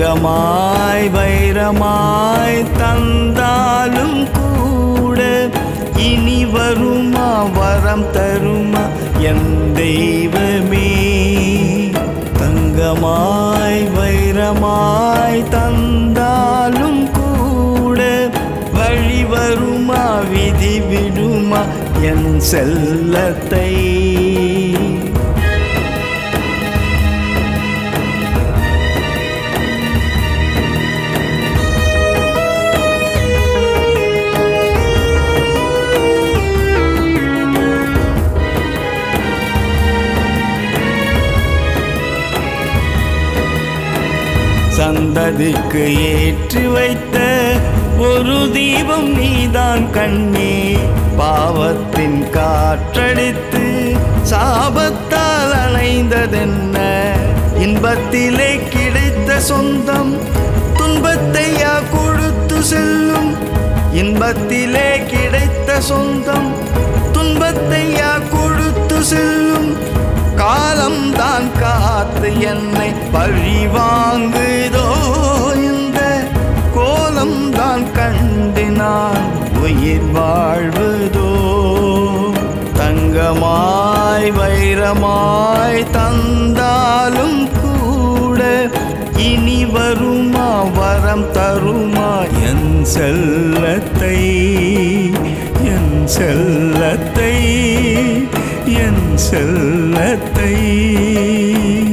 தங்கமாய் வைரமாய் தந்தாலும் கூட இனி வருமா வரம் தருமா என் தெய்வமே தங்கமாய் வைரமாய் தந்தாலும் கூட வழி வருமா விதி விடுமா என் செல்லத்தை சந்ததிக்கு ஏற்றி வைத்த ஒரு தீபம் நீதான் கண்ணே பாவத்தின் காற்றடித்து சாபத்தால் அணைந்ததென்ன இன்பத்திலே கிடைத்த சொந்தம் துன்பத்தையா கொடுத்து செல்லும் இன்பத்திலே கிடைத்த சொந்தம் துன்பத்தையா கொடுத்து செல்லும் காலம் தான் காத்து என்னை பழி வாங்குதோ இந்த கோலம் தான் கண்டு நான் உயிர் வாழ்வதோ தங்கமாய் வைரமாய் தந்தாலும் கூட இனி வருமா வரம் தருமா என் செல்லத்தை என் செல்லத்தை என் செல்லத்தை